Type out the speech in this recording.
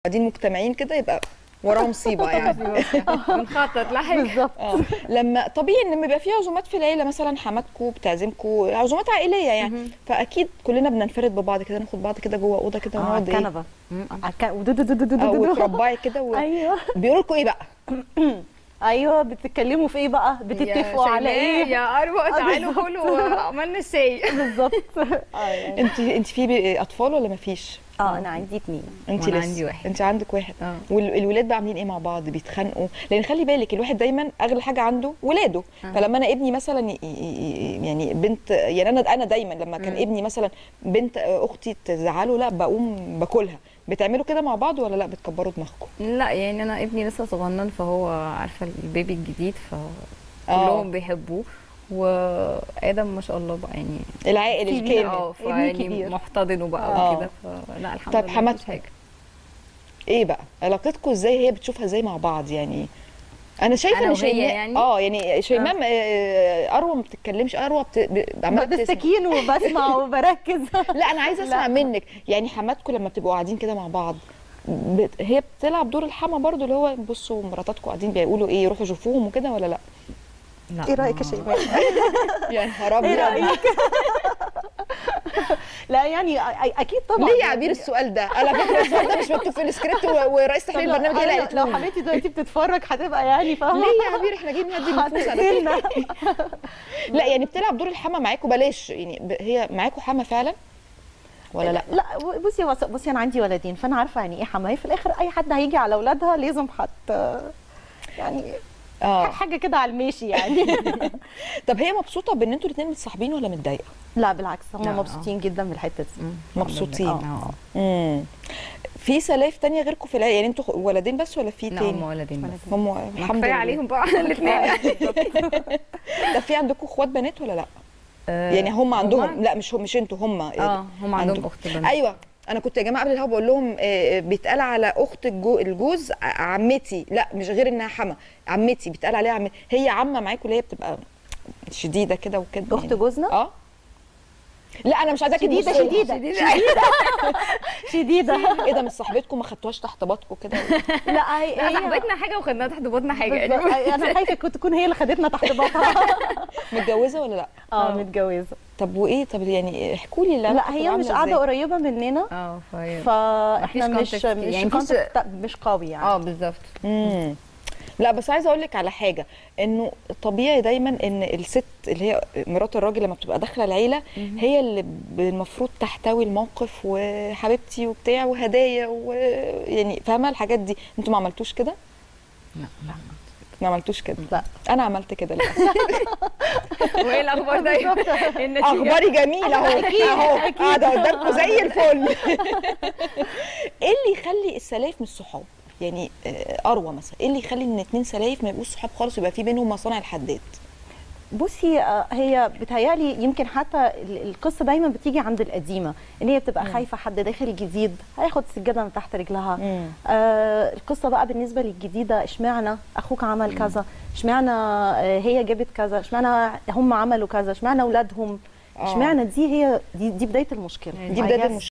قاعدين مجتمعين كده يبقى وراه مصيبه يعني بنخطط لحاجه بالظبط اه لما طبيعي ان بيبقى في عزومات في العيله مثلا حماتكم بتعزمكم عزومات عائليه يعني فاكيد كلنا بننفرد ببعض كده ناخد بعض كده جوه اوضه كده اه على ونقعد ايه الكنبه على الك- ودو- دو- دو- دو- دو- اه دو- دو. وتربعي كده و... ايوه بيقولوا لكم ايه بقى ايوه بتتكلموا في ايه بقى بتتفقوا على ايه يا اروى تعالوا بالظبط. كلوا عملنا الشاي بالظبط اه يعني انت انت في بي- اطفال ولا ما فيش اه انا عندي اتنين انت وأنا لسه عندي واحد. انت عندك واحد اه والولاد بقى عاملين ايه مع بعض بيتخانقوا لان خلي بالك الواحد دايما اغلى حاجه عنده ولاده آه. فلما انا ابني مثلا ي- ي- ي- يعني بنت يعني انا انا دايما لما كان مم. ابني مثلا بنت اختي تزعله لا بقوم باكلها بتعملوا كده مع بعض ولا لا بتكبروا دماغكم لا يعني انا ابني لسه صغنن فهو عارفه البيبي الجديد آه. فكلهم بيحبوه وادم ما شاء الله بقى يعني العائل كبير، الكامل اه ابني فيعني كبير. محتضنه بقى آه. وكده فلا الحمد طب لله حماتكم؟ مفيش حاجه ايه بقى علاقتكم ازاي هي بتشوفها ازاي مع بعض يعني انا شايفه أنا ان وهي شيماء يعني؟ اه يعني شيماء آه، اروى ما بتتكلمش اروى بت... ب- عماله بتسمع. بالسكين وبسمع وبركز لا انا عايزه اسمع منك يعني حماتكم لما بتبقوا قاعدين كده مع بعض بت... هي بتلعب دور الحما برضو اللي هو بصوا مراتاتكم قاعدين بيقولوا ايه يروحوا يشوفوهم وكده ولا لا لا ايه رايك يا ما- شيماء يعني حرام ايه يعني رايك لا يعني أ- اكيد طبعا ليه يا عبير السؤال ده على فكره السؤال ده مش مكتوب في السكريبت و- ورئيس طب تحرير لو- البرنامج هي اللي أنا قالت لو لنا. حماتي دلوقتي بتتفرج هتبقى يعني فاهمه ليه يا عبير احنا جايين نهدي النفوس على فكرة. هتقتلنا لا يعني بتلعب دور الحما معاكم بلاش يعني ب... هي معاكم حما فعلا ولا لا لا بصي بصي, بصي انا عندي ولدين فانا عارفه يعني ايه حمايه في الاخر اي حد هيجي على اولادها لازم حت يعني اه حاجه كده على الماشي يعني طب هي مبسوطه بان انتوا الاثنين متصاحبين ولا متضايقه لا بالعكس هم لا، مبسوطين جدا بالحته دي مم. مبسوطين. اه امم في سلايف تانية غيركم في العيله يعني انتوا خ- ولدين بس ولا في لا تاني هم ولدين بس هم ما الحمد كفايه لله عليهم بقى الاثنين طب في عندكم اخوات بنات ولا لا يعني هم عندهم لا مش هم مش انتوا هم اه هم عندهم اخت بنت ايوه انا كنت يا جماعه قبل الهوا بقول لهم آه، بيتقال على اخت الجو الجوز ع- عمتي لا مش غير انها حما عمتي بيتقال عليها عمتي هي عمه معاكم اللي هي بتبقى شديده كده وكده اخت يعني. جوزنا اه لا انا مش عايزاكي شديده تبصوا لها. شديده شديده ايه ده مش صاحبتكم ما خدتوهاش تحت باطكم كده لا هي لا هي- صاحبتنا حاجه وخدناها تحت بطنا حاجه يعني بالظبط. انا خايفه كنت تكون هي اللي خدتنا تحت باطها متجوزه ولا لا اه متجوزه طب وايه طب يعني احكوا لي لا هي مش قاعده قريبه مننا اه فهي فاحنا مفيش مش contact مش يعني مفيش- contact مش قوي يعني اه بالظبط امم لا بس عايزه اقول لك على حاجه انه طبيعي دايما ان الست اللي هي مرات الراجل لما بتبقى داخله العيله هي اللي ب- المفروض تحتوي الموقف وحبيبتي وبتاع وهدايا ويعني فاهمه الحاجات دي انتوا ما عملتوش كده لا لا ما عملتوش كده لا. انا عملت كده لا وايه الاخبار دايما النتيجه اخباري جميله اهو اهو قاعده قدامكم زي الفل ايه اللي يخلي السلايف مش صحاب يعني آه، اروى مثلا ايه اللي يخلي ان اتنين سلايف ما يبقوش صحاب خالص ويبقى في بينهم مصانع الحداد بصي آه، هي بتهيالي يمكن حتى ال- القصه دايما بتيجي عند القديمه ان هي بتبقى خايفه حد داخل جديد هياخد السجاده من تحت رجلها مم. آه القصه بقى بالنسبه للجديده اشمعنى اخوك عمل كذا اشمعنى آه هي جابت كذا اشمعنى هم عملوا كذا اشمعنى اولادهم آه. اشمعنى دي هي دي, دي بدايه المشكله دي بدايه I guess. المشكله